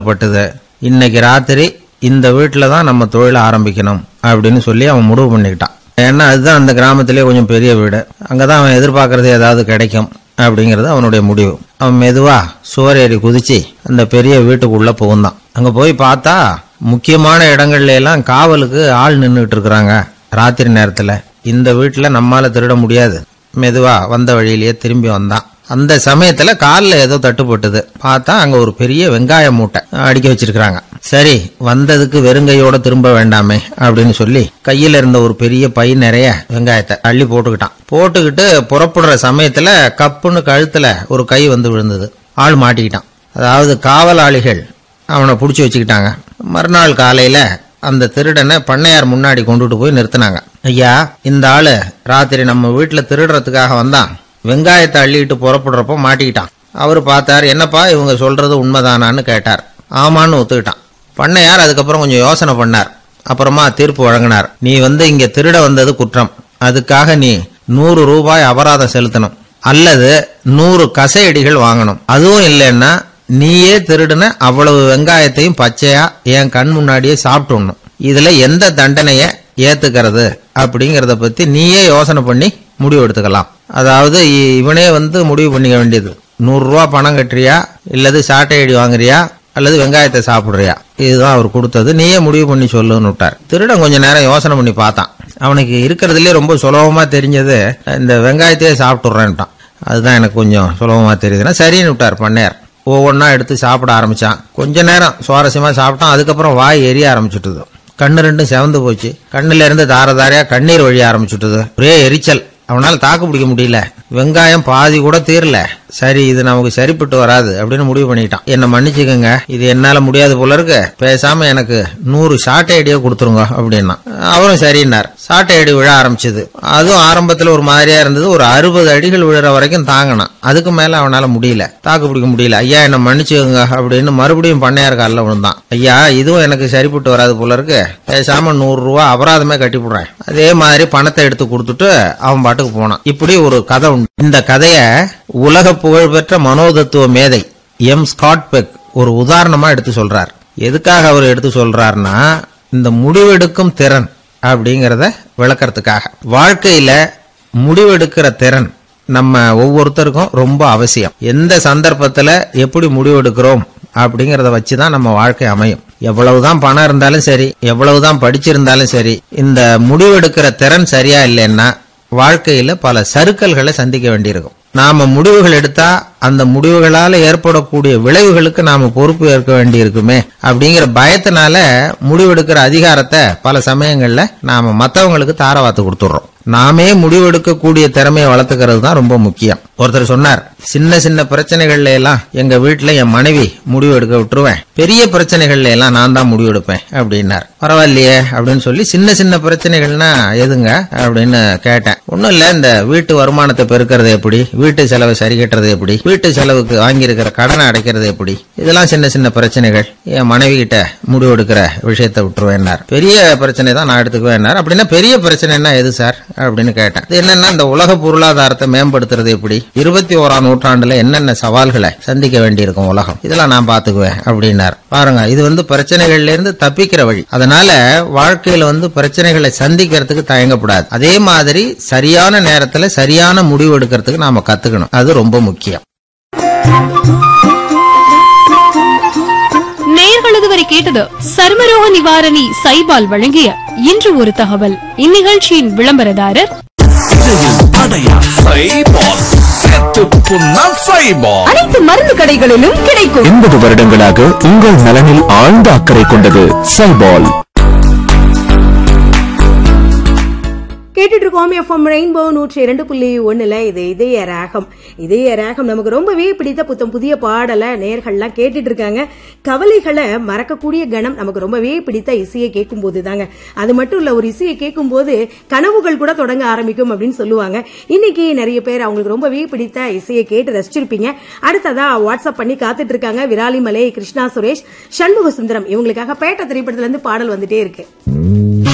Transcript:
பட்டது இன்னைக்கு ராத்திரி இந்த வீட்டில் தான் நம்ம தொழிலை ஆரம்பிக்கணும் அப்படின்னு சொல்லி அவன் முடிவு பண்ணிக்கிட்டான் ஏன்னா அதுதான் அந்த கிராமத்திலே கொஞ்சம் பெரிய வீடு அங்கே தான் அவன் எதிர்பார்க்கறது ஏதாவது கிடைக்கும் அப்படிங்கிறது அவனுடைய முடிவு அவன் மெதுவா சுவர் ஏறி குதிச்சு அந்த பெரிய வீட்டுக்குள்ள புகுந்தான் அங்கே போய் பார்த்தா முக்கியமான இடங்கள்ல எல்லாம் காவலுக்கு ஆள் நின்றுட்டு இருக்கிறாங்க ராத்திரி நேரத்தில் இந்த வீட்டில் நம்மால திருட முடியாது மெதுவா வந்த வழியிலேயே திரும்பி வந்தான் அந்த சமயத்துல காலில் ஏதோ தட்டுப்பட்டது பார்த்தா அங்க ஒரு பெரிய வெங்காய மூட்டை அடிக்க வச்சிருக்காங்க சரி வந்ததுக்கு வெறுங்கையோட திரும்ப வேண்டாமே அப்படின்னு சொல்லி கையில இருந்த ஒரு பெரிய பை நிறைய வெங்காயத்தை அள்ளி போட்டுக்கிட்டான் போட்டுக்கிட்டு புறப்படுற சமயத்துல கப்புன்னு கழுத்துல ஒரு கை வந்து விழுந்தது ஆள் மாட்டிக்கிட்டான் அதாவது காவலாளிகள் அவனை பிடிச்சி வச்சுக்கிட்டாங்க மறுநாள் காலையில அந்த திருடனை பண்ணையார் முன்னாடி கொண்டுட்டு போய் நிறுத்தினாங்க ஐயா இந்த ஆளு ராத்திரி நம்ம வீட்டுல திருடுறதுக்காக வந்தான் வெங்காயத்தை அள்ளிட்டு புறப்படுறப்போ மாட்டிக்கிட்டான் அவர் பார்த்தார் என்னப்பா இவங்க சொல்றது உண்மைதானான்னு கேட்டார் ஆமான்னு ஒத்துக்கிட்டான் பண்ணையார் அதுக்கப்புறம் கொஞ்சம் யோசனை பண்ணார் அப்புறமா தீர்ப்பு வழங்கினார் நீ வந்து இங்க திருட வந்தது குற்றம் அதுக்காக நீ நூறு ரூபாய் அபராதம் செலுத்தணும் அல்லது நூறு கசையடிகள் வாங்கணும் அதுவும் இல்லைன்னா நீயே திருடின அவ்வளவு வெங்காயத்தையும் பச்சையா என் கண் முன்னாடியே சாப்பிட்டுடணும் இதுல எந்த தண்டனைய ஏத்துக்கிறது அப்படிங்கறத பத்தி நீயே யோசனை பண்ணி முடிவு எடுத்துக்கலாம் அதாவது இ- இவனே வந்து முடிவு பண்ணிக்க வேண்டியது நூறு ரூபா பணம் கட்டுறியா இல்லது சாட்டை அடி வாங்குறியா அல்லது வெங்காயத்தை சாப்பிடுறியா இதுதான் அவர் கொடுத்தது நீயே முடிவு பண்ணி சொல்லுன்னு விட்டார் திருடன் கொஞ்ச நேரம் யோசனை பண்ணி பார்த்தான் அவனுக்கு இருக்கிறதுலே ரொம்ப சுலபமா தெரிஞ்சது இந்த வெங்காயத்தையே சாப்பிட்டுறேன்ட்டான் அதுதான் எனக்கு கொஞ்சம் சுலபமா தெரியுதுன்னா சரின்னு விட்டார் பண்ணையார் ஒவ்வொன்றா எடுத்து சாப்பிட ஆரம்பிச்சான் கொஞ்ச நேரம் சுவாரஸ்யமா சாப்பிட்டான் அதுக்கப்புறம் வாய் எரிய ஆரம்பிச்சுட்டுது கண்ணு ரெண்டும் செவந்து போச்சு கண்ணுல இருந்து தார தாரையா கண்ணீர் வழிய ஆரம்பிச்சுட்டுது ஒரே எரிச்சல் அவனால தாக்கு பிடிக்க முடியல வெங்காயம் பாதி கூட தீரல சரி இது நமக்கு சரிப்பட்டு வராது அப்படின்னு முடிவு பண்ணிட்டான் என்ன மன்னிச்சுக்கோங்க இது என்னால முடியாது போல இருக்கு பேசாம எனக்கு நூறு சாட்டை அடியே கொடுத்துருங்க அப்படின்னா அவரும் சரின்னார் சாட்டை அடி விழ ஆரம்பிச்சது அதுவும் ஆரம்பத்துல ஒரு மாதிரியா இருந்தது ஒரு அறுபது அடிகள் விழுற வரைக்கும் தாங்கினான் அதுக்கு மேல அவனால முடியல தாக்கு பிடிக்க முடியல ஐயா என்ன மன்னிச்சுக்கோங்க அப்படின்னு மறுபடியும் பண்ணையார் காலில் விழுந்தான் ஐயா இதுவும் எனக்கு சரிப்பட்டு வராது போல இருக்கு பேசாம நூறு ரூபா அபராதமே கட்டிவிடுறேன் அதே மாதிரி பணத்தை எடுத்து கொடுத்துட்டு அவன் பாட்டுக்கு போனான் இப்படி ஒரு கதை உண்டு இந்த கதைய உலக புகழ்பெற்ற மனோதத்துவ மேதை எம் ஸ்காட் பெக் ஒரு உதாரணமா எடுத்து சொல்றார் எதுக்காக அவர் எடுத்து சொல்றாருன்னா இந்த முடிவெடுக்கும் திறன் அப்படிங்கறத விளக்கறதுக்காக வாழ்க்கையில முடிவெடுக்கிற திறன் நம்ம ஒவ்வொருத்தருக்கும் ரொம்ப அவசியம் எந்த சந்தர்ப்பத்துல எப்படி முடிவெடுக்கிறோம் அப்படிங்கறத வச்சுதான் நம்ம வாழ்க்கை அமையும் எவ்வளவுதான் பணம் இருந்தாலும் சரி எவ்வளவுதான் படிச்சிருந்தாலும் சரி இந்த முடிவெடுக்கிற திறன் சரியா இல்லைன்னா வாழ்க்கையில பல சறுக்கல்களை சந்திக்க வேண்டியிருக்கும் நாம முடிவுகள் எடுத்தா அந்த முடிவுகளால ஏற்படக்கூடிய விளைவுகளுக்கு நாம பொறுப்பு ஏற்க வேண்டியிருக்குமே அப்படிங்கிற பயத்தினால முடிவெடுக்கிற அதிகாரத்தை பல சமயங்கள்ல நாம மத்தவங்களுக்கு தாரவாத்து கொடுத்துடுறோம் நாமே முடிவெடுக்கக்கூடிய திறமையை வளர்த்துக்கிறது தான் ரொம்ப முக்கியம் ஒருத்தர் சொன்னார் சின்ன சின்ன பிரச்சனைகள்ல எல்லாம் எங்க வீட்டுல என் மனைவி முடிவு எடுக்க விட்டுருவேன் பெரிய பிரச்சனைகள்ல எல்லாம் நான் தான் முடிவு எடுப்பேன் அப்படின்னார் பரவாயில்லையே அப்படின்னு சொல்லி சின்ன சின்ன பிரச்சனைகள்னா எதுங்க அப்படின்னு கேட்டேன் ஒண்ணும் இல்ல இந்த வீட்டு வருமானத்தை பெருக்கிறது எப்படி வீட்டு செலவை சரி கட்டுறது எப்படி வீட்டு செலவுக்கு வாங்கியிருக்கிற கடனை அடைக்கிறது எப்படி இதெல்லாம் சின்ன சின்ன பிரச்சனைகள் என் மனைவி கிட்ட முடிவு எடுக்கிற விஷயத்தை விட்டுருவேன்னார் பெரிய பிரச்சனை தான் நான் எடுத்துக்குவேன்னார் அப்படின்னா பெரிய பிரச்சனைனா எது சார் அப்படின்னு கேட்டேன் இது என்னன்னா இந்த உலக பொருளாதாரத்தை மேம்படுத்துறது எப்படி இருபத்தி ஓராம் நூற்றாண்டுல என்னென்ன சவால்களை சந்திக்க வேண்டியிருக்கும் உலகம் இதெல்லாம் நான் பாத்துக்குவேன் அப்படின்னார் பாருங்க இது வந்து பிரச்சனைகள்ல இருந்து தப்பிக்கிற வழி அதனால வாழ்க்கையில வந்து பிரச்சனைகளை சந்திக்கிறதுக்கு தயங்கக்கூடாது அதே மாதிரி சரியான நேரத்துல சரியான முடிவு எடுக்கிறதுக்கு நாம கத்துக்கணும் அது ரொம்ப முக்கியம் நேயர்கள் இதுவரை கேட்டது சர்மரோக நிவாரணி சைபால் வழங்கிய இன்று ஒரு தகவல் இந்நிகழ்ச்சியின் விளம்பரதாரர் அடையா சைபால் செத்து புண்ணா சைபால் அனைத்து மருந்து கடைகளிலும் கிடைக்கும் எண்பது வருடங்களாக உங்கள் நலனில் ஆழ்ந்த அக்கறை கொண்டது சைபால் கேட்டுட்டு இருக்கோம் எஃப்எம் ரெயின்போ நூற்றி இரண்டு புள்ளி ஒண்ணுல இது இதய ராகம் இதய ராகம் நமக்கு ரொம்பவே பிடித்த புத்தம் புதிய பாடலை நேர்கள்லாம் கேட்டுட்டு இருக்காங்க கவலைகளை மறக்கக்கூடிய கணம் நமக்கு ரொம்பவே பிடித்த இசையை கேட்கும் போது தாங்க அது மட்டும் இல்ல ஒரு இசையை கேட்கும் போது கனவுகள் கூட தொடங்க ஆரம்பிக்கும் அப்படின்னு சொல்லுவாங்க இன்னைக்கு நிறைய பேர் அவங்களுக்கு ரொம்பவே பிடித்த இசையை கேட்டு ரசிச்சிருப்பீங்க அடுத்ததா வாட்ஸ்அப் பண்ணி காத்துட்டு இருக்காங்க விராலிமலை கிருஷ்ணா சுரேஷ் சண்முக சுந்தரம் இவங்களுக்காக பேட்ட திரைப்படத்துல இருந்து பாடல் வந்துட்டே இருக்கு